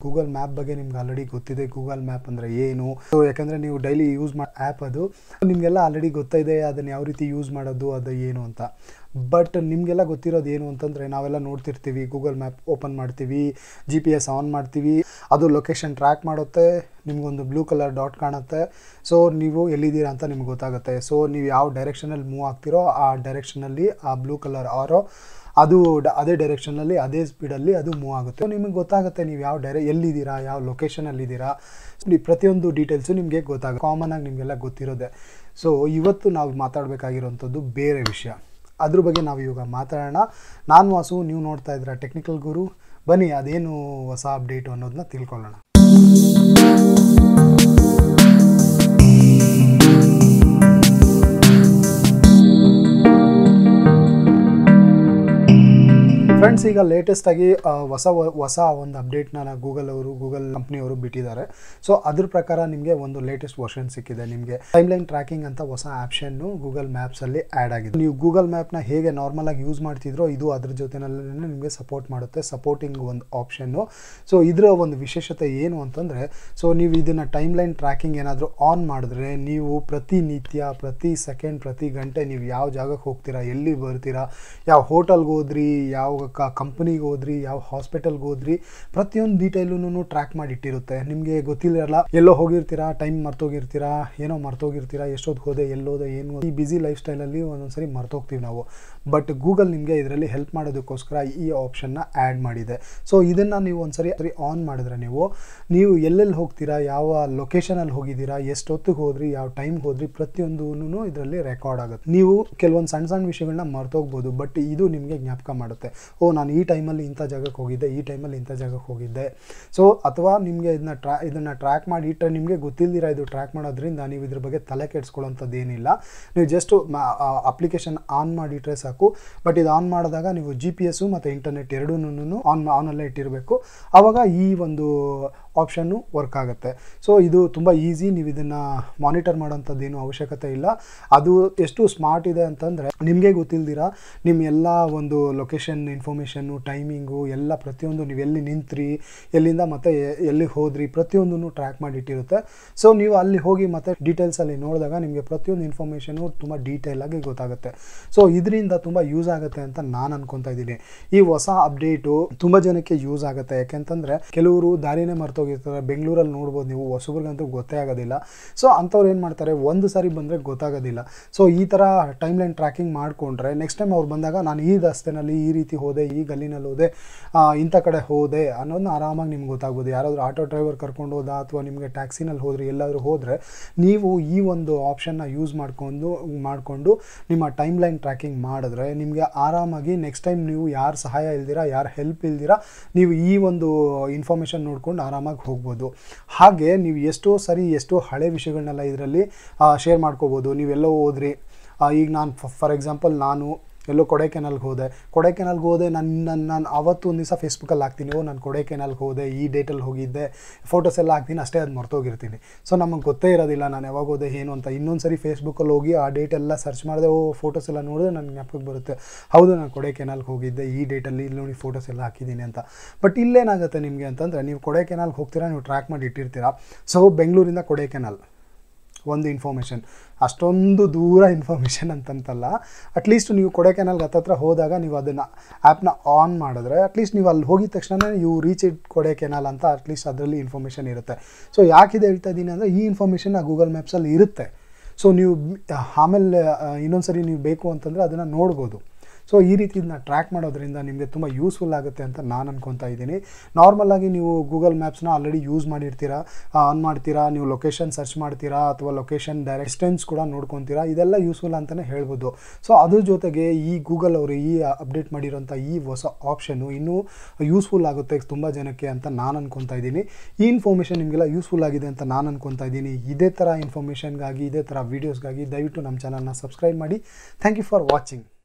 Google map ಬಗ್ಗೆ ನಿಮ್ಗೆ already ಗೊತ್ತಿದೆ ಗೂಗಲ್ ಮ್ಯಾಪ್ ಅಂದರೆ ಏನು ಸೊ ಯಾಕಂದರೆ ನೀವು ಡೈಲಿ ಯೂಸ್ ಮಾಡೋ ಆ್ಯಪ್ ಅದು ನಿಮಗೆಲ್ಲ ಆಲ್ರೆಡಿ ಗೊತ್ತಿದೆ ಅದನ್ನು ಯಾವ ರೀತಿ ಯೂಸ್ ಮಾಡೋದು ಅದು ಏನು ಅಂತ ಬಟ್ ನಿಮಗೆಲ್ಲ ಗೊತ್ತಿರೋದು ಏನು ಅಂತಂದರೆ ನಾವೆಲ್ಲ ನೋಡ್ತಿರ್ತೀವಿ ಗೂಗಲ್ ಮ್ಯಾಪ್ ಓಪನ್ ಮಾಡ್ತೀವಿ ಜಿ ಪಿ ಎಸ್ ಆನ್ ಮಾಡ್ತೀವಿ ಅದು ಲೊಕೇಶನ್ ಟ್ರ್ಯಾಕ್ ಮಾಡುತ್ತೆ ನಿಮಗೊಂದು ಬ್ಲೂ ಕಲರ್ ಡಾಟ್ ಕಾಣುತ್ತೆ ಸೊ ನೀವು ಎಲ್ಲಿದ್ದೀರಾ ಅಂತ ನಿಮ್ಗೆ ಗೊತ್ತಾಗುತ್ತೆ ಸೊ ನೀವು ಯಾವ ಡೈರೆಕ್ಷನಲ್ಲಿ ಮೂವ್ ಆಗ್ತಿರೋ ಆ ಡೈರೆಕ್ಷನಲ್ಲಿ ಆ ಬ್ಲೂ ಕಲರ್ ಆರೋ ಅದು ಡ- ಅದೇ ಡೈರೆಕ್ಷನಲ್ಲಿ ಅದೇ ಸ್ಪೀಡಲ್ಲಿ ಅದು ಮೂವ್ ಆಗುತ್ತೆ ನಿಮಗೆ ಗೊತ್ತಾಗುತ್ತೆ ನೀವು ಯಾವ ಡೈರೆ ಎಲ್ಲಿದ್ದೀರಾ ಯಾವ ಲೊಕೇಶನಲ್ಲಿದ್ದೀರಾ ನೀವು ಪ್ರತಿಯೊಂದು ಡೀಟೇಲ್ಸು ನಿಮಗೆ ಗೊತ್ತಾಗುತ್ತೆ ಕಾಮನ್ ಆಗಿ ನಿಮಗೆಲ್ಲ ಗೊತ್ತಿರೋದೆ ಸೊ ಇವತ್ತು ನಾವು ಮಾತಾಡಬೇಕಾಗಿರೋಂಥದ್ದು ಬೇರೆ ವಿಷಯ ಅದ್ರ ಬಗ್ಗೆ ನಾವು ಇವಾಗ ಮಾತಾಡೋಣ ನಾನು ವಾಸು ನೀವು ನೋಡ್ತಾ ಇದ್ದೀರಾ ಟೆಕ್ನಿಕಲ್ ಗುರು ಬನ್ನಿ ಅದೇನು ಹೊಸ ಅಪ್ಡೇಟು ಅನ್ನೋದನ್ನ ತಿಳ್ಕೊಳ್ಳೋಣ ಫ್ರೆಂಡ್ಸ್ ಈಗ ಲೇಟೆಸ್ಟ್ ಆಗಿ ಆ, ಹೊಸ ಹೊಸ ಒಂದು ಅಪ್ಡೇಟ್ನ ಗೂಗಲ್ ಅವರು ಗೂಗಲ್ ಕಂಪ್ನಿಯವರು ಬಿಟ್ಟಿದ್ದಾರೆ ಸೊ ಅದ್ರ ಪ್ರಕಾರ ನಿಮಗೆ ಒಂದು ಲೇಟೆಸ್ಟ್ ವರ್ಷನ್ ಸಿಕ್ಕಿದೆ ನಿಮಗೆ ಟೈಮ್ಲೈನ್ ಟ್ರ್ಯಾಕಿಂಗ್ ಅಂತ ಹೊಸ ಆಪ್ಷನ್ನು ಗೂಗಲ್ ಮ್ಯಾಪ್ಸಲ್ಲಿ ಆ್ಯಡ್ ಆಗಿದೆ ನೀವು ಗೂಗಲ್ ಮ್ಯಾಪ್ನ ಹೇಗೆ ನಾರ್ಮಲ್ ಆಗಿ ಯೂಸ್ ಮಾಡ್ತಿದ್ರೋ ಇದು ಅದ್ರ ಜೊತೆನಲ್ಲಿ ನಿಮಗೆ ಸಪೋರ್ಟ್ ಮಾಡುತ್ತೆ ಸಪೋರ್ಟಿಂಗ್ ಒಂದು ಆಪ್ಷನ್ನು ಸೊ ಇದರ ಒಂದು ವಿಶೇಷತೆ ಏನು ಅಂತಂದರೆ ಸೊ ನೀವು ಇದನ್ನು ಟೈಮ್ಲೈನ್ ಟ್ರ್ಯಾಕಿಂಗ್ ಏನಾದರೂ ಆನ್ ಮಾಡಿದ್ರೆ ನೀವು ಪ್ರತಿನಿತ್ಯ ಪ್ರತಿ ಸೆಕೆಂಡ್ ಪ್ರತಿ ಗಂಟೆ ನೀವು ಯಾವ ಜಾಗಕ್ಕೆ ಹೋಗ್ತೀರಾ ಎಲ್ಲಿ ಬರ್ತೀರಾ ಯಾವ ಹೋಟೆಲ್ಗೆ ಹೋದ್ರಿ ಯಾವ ಕ ಕಂಪ್ನಿಗೆ ಹೋದ್ರಿ ಯಾವ ಹಾಸ್ಪಿಟಲ್ಗೆ ಹೋದ್ರಿ ಪ್ರತಿಯೊಂದು ಡೀಟೇಲೂ ಟ್ರ್ಯಾಕ್ ಮಾಡಿ ಇಟ್ಟಿರುತ್ತೆ ನಿಮಗೆ ಗೊತ್ತಿರಲ್ಲ ಎಲ್ಲೋ ಹೋಗಿರ್ತೀರಾ ಟೈಮ್ ಮರ್ತೋಗಿರ್ತೀರಾ ಏನೋ ಮರ್ತೋಗಿರ್ತೀರಾ ಎಷ್ಟೊತ್ತು ಹೋದೆ ಎಲ್ಲೋದೆ ಏನು ಈ ಬ್ಯುಸಿ ಲೈಫ್ ಸ್ಟೈಲಲ್ಲಿ ಒಂದೊಂದ್ಸರಿ ಮರ್ತೋಗ್ತೀವಿ ನಾವು ಬಟ್ ಗೂಗಲ್ ನಿಮಗೆ ಇದರಲ್ಲಿ ಹೆಲ್ಪ್ ಮಾಡೋದಕ್ಕೋಸ್ಕರ ಈ ಆಪ್ಷನ್ನ ಆ್ಯಡ್ ಮಾಡಿದೆ ಸೊ ಇದನ್ನು ನೀವು ಒಂದ್ಸರಿ ಸರಿ ಆನ್ ಮಾಡಿದ್ರೆ ನೀವು ನೀವು ಎಲ್ಲೆಲ್ಲಿ ಹೋಗ್ತೀರಾ ಯಾವ ಲೊಕೇಶನಲ್ಲಿ ಹೋಗಿದ್ದೀರಾ ಎಷ್ಟೊತ್ತಿಗೆ ಹೋದ್ರಿ ಯಾವ ಟೈಮ್ಗೆ ಹೋದ್ರಿ ಪ್ರತಿಯೊಂದೂ ಇದರಲ್ಲಿ ರೆಕಾರ್ಡ್ ಆಗುತ್ತೆ ನೀವು ಕೆಲವೊಂದು ಸಣ್ಣ ಸಣ್ಣ ವಿಷಯಗಳನ್ನ ಮರ್ತೋಗ್ಬೋದು ಬಟ್ ಇದು ನಿಮಗೆ ಜ್ಞಾಪಕ ಮಾಡುತ್ತೆ ಓ ನಾನು ಈ ಟೈಮಲ್ಲಿ ಇಂಥ ಜಾಗಕ್ಕೆ ಹೋಗಿದ್ದೆ ಈ ಟೈಮಲ್ಲಿ ಇಂಥ ಜಾಗಕ್ಕೆ ಹೋಗಿದ್ದೆ ಸೊ ಅಥವಾ ನಿಮಗೆ ಇದನ್ನ ಟ್ರ್ಯಾ ಇದನ್ನು ಟ್ರ್ಯಾಕ್ ಮಾಡಿ ಇಟ್ಟರೆ ನಿಮಗೆ ಗೊತ್ತಿಲ್ದಿರ ಇದು ಟ್ರ್ಯಾಕ್ ಮಾಡೋದ್ರಿಂದ ನೀವು ಇದ್ರ ಬಗ್ಗೆ ತಲೆ ಕೆಡಿಸ್ಕೊಳ್ಳೋಂಥದ್ದು ಏನಿಲ್ಲ ನೀವು ಜಸ್ಟ್ ಅಪ್ಲಿಕೇಶನ್ ಆನ್ ಮಾಡಿಟ್ರೆ ಸಾಕು ಬಟ್ ಇದು ಆನ್ ಮಾಡಿದಾಗ ನೀವು ಜಿ ಪಿ ಎಸ್ಸು ಮತ್ತು ಇಂಟರ್ನೆಟ್ ಎರಡೂ ಆನ್ ಆನಲ್ಲೇ ಇಟ್ಟಿರಬೇಕು ಆವಾಗ ಈ ಒಂದು ಆಪ್ಷನ್ನು ವರ್ಕ್ ಆಗುತ್ತೆ ಸೊ ಇದು ತುಂಬ ಈಸಿ ನೀವು ಇದನ್ನು ಮಾನಿಟರ್ ಮಾಡೋಂಥದ್ದು ಏನು ಅವಶ್ಯಕತೆ ಇಲ್ಲ ಅದು ಎಷ್ಟು ಸ್ಮಾರ್ಟ್ ಇದೆ ಅಂತಂದರೆ ನಿಮಗೆ ಗೊತ್ತಿಲ್ದಿರ ನಿಮ್ಮ ಎಲ್ಲ ಒಂದು ಲೊಕೇಶನ್ ಇನ್ಫಾರ್ಮೇಷನ್ನು ಟೈಮಿಂಗು ಎಲ್ಲ ಪ್ರತಿಯೊಂದು ನೀವು ಎಲ್ಲಿ ನಿಂತ್ರಿ ಎಲ್ಲಿಂದ ಮತ್ತೆ ಎ- ಎಲ್ಲಿಗೆ ಹೋದ್ರಿ ಪ್ರತಿಯೊಂದನ್ನು ಟ್ರ್ಯಾಕ್ ಮಾಡಿ ಇಟ್ಟಿರುತ್ತೆ ಸೊ ನೀವು ಅಲ್ಲಿ ಹೋಗಿ ಮತ್ತೆ ಡೀಟೇಲ್ಸಲ್ಲಿ ನೋಡಿದಾಗ ನಿಮಗೆ ಪ್ರತಿಯೊಂದು ಇನ್ಫಾರ್ಮೇಷನು ತುಂಬ ಡೀಟೇಲ್ ಆಗಿ ಗೊತ್ತಾಗುತ್ತೆ ಸೊ ಇದರಿಂದ ತುಂಬ ಯೂಸ್ ಆಗುತ್ತೆ ಅಂತ ನಾನು ಅನ್ಕೊತಾ ಇದ್ದೀನಿ ಈ ಹೊಸ ಅಪ್ಡೇಟು ತುಂಬ ಜನಕ್ಕೆ ಯೂಸ್ ಆಗುತ್ತೆ ಯಾಕೆಂತಂದರೆ ಕೆಲವರು ದಾರಿನೇ ಮರ್ತೋಗಿರ್ತಾರೆ ಬೆಂಗಳೂರಲ್ಲಿ ನೋಡ್ಬೋದು ನೀವು ಹೊಸಬ್ರಿಗಂತೂ ಗೊತ್ತೇ ಆಗೋದಿಲ್ಲ ಸೊ ಅಂಥವ್ರು ಏನು ಮಾಡ್ತಾರೆ ಒಂದು ಸಾರಿ ಬಂದರೆ ಗೊತ್ತಾಗೋದಿಲ್ಲ ಸೊ ಈ ಥರ ಟೈಮ್ ಲೈನ್ ಟ್ರ್ಯಾಕಿಂಗ್ ಮಾಡಿಕೊಂಡ್ರೆ ನೆಕ್ಸ್ಟ್ ಟೈಮ್ ಅವ್ರು ಬಂದಾಗ ನಾನು ಈ ರಸ್ತೆನಲ್ಲಿ ಈ ರೀತಿ ಹೋದೆ ಈ ಗಲ್ಲಿನಲ್ಲಿ ಹೋದೆ ಆ, ಇಂಥ ಕಡೆ ಹೋದೆ ಅನ್ನೋದನ್ನ ಆರಾಮಾಗಿ ನಿಮ್ಗೆ ಗೊತ್ತಾಗ್ಬೋದು ಯಾರಾದರೂ ಆಟೋ ಡ್ರೈವರ್ ಕರ್ಕೊಂಡು ಹೋದ ಅಥವಾ ನಿಮಗೆ ಟ್ಯಾಕ್ಸಿನಲ್ಲಿ ಹೋದ್ರೆ ಎಲ್ಲಾದರೂ ಹೋದರೆ ನೀವು ಈ ಒಂದು ಆಪ್ಷನ್ನ ಯೂಸ್ ಮಾಡ್ಕೊಂಡು ಮಾಡಿಕೊಂಡು ನಿಮ್ಮ ಟೈಮ್ ಲೈನ್ ಟ್ರ್ಯಾಕಿಂಗ್ ಮಾಡಿದ್ರೆ ನಿಮಗೆ ಆರಾಮಾಗಿ ನೆಕ್ಸ್ಟ್ ಟೈಮ್ ನೀವು ಯಾರು ಸಹಾಯ ಇಲ್ದಿರ ಯಾರು ಹೆಲ್ಪ್ ಇಲ್ದಿರ ನೀವು ಈ ಒಂದು ಇನ್ಫಾರ್ಮೇಷನ್ ನೋಡ್ಕೊಂಡು ಆರಾಮಾಗಿ ಹೋಗ್ಬೋದು ಹಾಗೆ ನೀವು ಎಷ್ಟೋ ಸರಿ ಎಷ್ಟೋ ಹಳೆ ವಿಷಯಗಳನ್ನೆಲ್ಲ ಇದರಲ್ಲಿ ಶೇರ್ ಮಾಡ್ಕೋಬೋದು ನೀವೆಲ್ಲೋ ಹೋದ್ರಿ ಆ, ಈಗ ನಾನು ಫಾರ್ ಎಕ್ಸಾಂಪಲ್ ನಾನು ಎಲ್ಲೋ ಕೊಡೈಕೆನಲ್ಗೆ ಹೋದೆ ಕೊಡೈಕೆನಲ್ಗೆ ಹೋದೆ ನನ್ನ ನನ್ನ ನಾನು ಅವತ್ತು ಒಂದು ದಿವಸ ಫೇಸ್ಬುಕ್ಕಲ್ಲಿ ಹಾಕ್ತೀನಿ ಓ ನಾನು ಕೊಡೈಕೆನಲ್ಗೆ ಹೋದೆ ಈ ಡೇಟಲ್ಲಿ ಹೋಗಿದ್ದೆ ಫೋಟೋಸ್ ಎಲ್ಲ ಹಾಕ್ತೀನಿ ಅಷ್ಟೇ ಅದು ಮರ್ತೋಗಿರ್ತೀನಿ ಸೊ ನಮಗೆ ಗೊತ್ತೇ ಇರೋದಿಲ್ಲ ನಾನು ಯಾವಾಗ ಹೋದೆ ಏನು ಅಂತ ಇನ್ನೊಂದು ಸರಿ ಫೇಸ್ಬುಕ್ಕಲ್ಲಿ ಹೋಗಿ ಆ ಡೇಟ್ ಎಲ್ಲ ಸರ್ಚ್ ಮಾಡಿದೆ ಓ ಫೋಟೋಸ್ ಎಲ್ಲ ನೋಡಿದ್ರೆ ನನಗೆ ಜ್ಞಾಪಕಕ್ಕೆ ಬರುತ್ತೆ ಹೌದು ನಾನು ಕೊಡೈಕೆನಲ್ಗೆ ಹೋಗಿದ್ದೆ ಈ ಡೇಟಲ್ಲಿ ಇಲ್ಲಿ ನೋಡಿ ಫೋಟೋಸ್ ಎಲ್ಲ ಹಾಕಿದ್ದೀನಿ ಅಂತ ಬಟ್ ಇಲ್ಲೇನಾಗುತ್ತೆ ನಿಮಗೆ ಅಂತಂದರೆ ನೀವು ಕೊಡೈಕೆನಲ್ಗೆ ಹೋಗ್ತೀರಾ ನೀವು ಟ್ರ್ಯಾಕ್ ಮಾಡಿ ಇಟ್ಟಿರ್ತೀರಾ ಸೊ ಬೆಂಗಳೂರಿಂದ ಕೊಡೈಕೆನಲ್ ಒಂದು ಇನ್ಫಾರ್ಮೇಷನ್ ಅಷ್ಟೊಂದು ದೂರ ಇನ್ಫಾರ್ಮೇಷನ್ ಅಂತಂತಲ್ಲ ಅಟ್ಲೀಸ್ಟ್ ನೀವು ಕೊಡೈಕೆನಲ್ಗೆ ಹತ್ತತ್ರ ಹೋದಾಗ ನೀವು ಅದನ್ನು ಆ್ಯಪ್ನ ಆನ್ ಮಾಡಿದ್ರೆ ಅಟ್ಲೀಸ್ಟ್ ನೀವು ಅಲ್ಲಿ ಹೋಗಿದ ತಕ್ಷಣ ಯು ರೀಚ್ ಇಟ್ ಕೊಡೈಕೆನಲ್ ಅಂತ ಅಟ್ಲೀಸ್ಟ್ ಅದರಲ್ಲಿ ಇನ್ಫಾರ್ಮೇಷನ್ ಇರುತ್ತೆ ಸೊ ಯಾಕಿದೆ ಹೇಳ್ತಾ ಇದ್ದೀನಿ ಅಂದರೆ ಈ ಇನ್ಫಾರ್ಮೇಷನ್ ಆ ಗೂಗಲ್ ಮ್ಯಾಪ್ಸಲ್ಲಿ ಇರುತ್ತೆ ಸೊ ನೀವು ಆಮೇಲೆ ಇನ್ನೊಂದು ಸರಿ ನೀವು ಬೇಕು ಅಂತಂದರೆ ಅದನ್ನು ನೋಡ್ಬೋದು ಸೊ ಈ ರೀತಿ ಇದನ್ನ ಟ್ರ್ಯಾಕ್ ಮಾಡೋದ್ರಿಂದ ನಿಮಗೆ ತುಂಬ ಯೂಸ್ಫುಲ್ ಆಗುತ್ತೆ ಅಂತ ನಾನು ಅನ್ಕೊತಾ ಇದ್ದೀನಿ ನಾರ್ಮಲ್ ಆಗಿ ನೀವು ಗೂಗಲ್ ಮ್ಯಾಪ್ಸ್ನ ಆಲ್ರೆಡಿ ಯೂಸ್ ಮಾಡಿರ್ತೀರಾ ಆನ್ ಮಾಡ್ತೀರಾ ನೀವು ಲೊಕೇಶನ್ ಸರ್ಚ್ ಮಾಡ್ತೀರಾ ಅಥವಾ ಲೊಕೇಶನ್ ಡೈರೆಕ್ಷನ್ಸ್ ಕೂಡ ನೋಡ್ಕೊತೀರಾ ಇದೆಲ್ಲ ಯೂಸ್ಫುಲ್ ಅಂತಲೇ ಹೇಳ್ಬೋದು ಸೊ ಅದ್ರ ಜೊತೆಗೆ ಈ ಗೂಗಲ್ ಅವರು ಈ ಅಪ್ಡೇಟ್ ಮಾಡಿರೋಂಥ ಈ ಹೊಸ ಆಪ್ಷನ್ನು ಇನ್ನೂ ಯೂಸ್ಫುಲ್ ಆಗುತ್ತೆ ತುಂಬ ಜನಕ್ಕೆ ಅಂತ ನಾನು ಅನ್ಕೊತಾ ಇದ್ದೀನಿ ಈ ಇನ್ಫಾರ್ಮೇಷನ್ ನಿಮಗೆಲ್ಲ ಯೂಸ್ಫುಲ್ ಆಗಿದೆ ಅಂತ ನಾನು ಅನ್ಕೊತಾ ಇದ್ದೀನಿ ಇದೇ ಥರ ಇನ್ಫಾರ್ಮೇಷನ್ಗಾಗಿ ಇದೇ ಥರ ವೀಡಿಯೋಸ್ಗಾಗಿ ದಯವಿಟ್ಟು ನಮ್ಮ ಚಾನಲ್ನ ಸಬ್ಸ್ಕ್ರೈಬ್ ಮಾಡಿ ಥ್ಯಾಂಕ್ ಯು ಫಾರ್ ವಾಚಿಂಗ್